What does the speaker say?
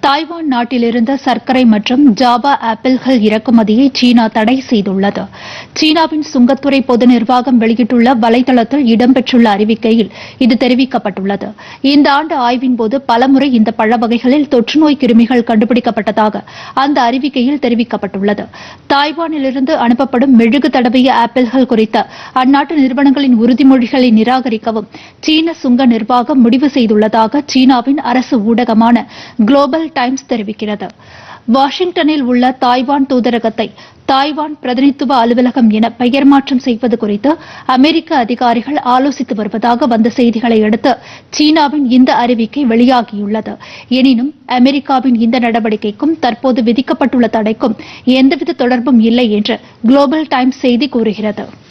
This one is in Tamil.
தாய்வான் நாட்டிலிருந்த சர்க்கரை மற்றும் ஜாவா ஆப்பிள்கள் இறக்குமதியை சீனா தடை செய்துள்ளது சீனாவின் சுங்கத்துறை பொது நிர்வாகம் வெளியிட்டுள்ள வலைதளத்தில் இடம்பெற்றுள்ள அறிவிக்கையில் இது தெரிவிக்கப்பட்டுள்ளது இந்த ஆண்டு ஆய்வின்போது பலமுறை இந்த பழ வகைகளில் தொற்றுநோய் கிருமிகள் கண்டுபிடிக்கப்பட்டதாக அந்த அறிவிக்கையில் தெரிவிக்கப்பட்டுள்ளது தாய்வானிலிருந்து அனுப்பப்படும் மெழுகு தடவிய ஆப்பிள்கள் குறித்த அந்நாட்டு நிறுவனங்களின் உறுதிமொழிகளை நிராகரிக்கவும் சீன சுங்க நிர்வாகம் முடிவு செய்துள்ளதாக சீனாவின் அரசு ஊடகமான குளோபல் டைம்ஸ் தெரிவிக்கிறது வாஷிங்டனில் உள்ள தாய்வான் தூதரகத்தை தாய்வான் பிரதிநிதித்துவ அலுவலகம் என பெயர் மாற்றம் செய்வது குறித்து அமெரிக்க அதிகாரிகள் ஆலோசித்து வருவதாக வந்த செய்திகளை அடுத்து சீனாவின் இந்த அறிவிக்கை வெளியாகியுள்ளது எனினும் அமெரிக்காவின் இந்த நடவடிக்கைக்கும் தற்போது விதிக்கப்பட்டுள்ள தடைக்கும் எந்தவித தொடர்பும் இல்லை என்று குளோபல் டைம்ஸ் செய்தி கூறுகிறது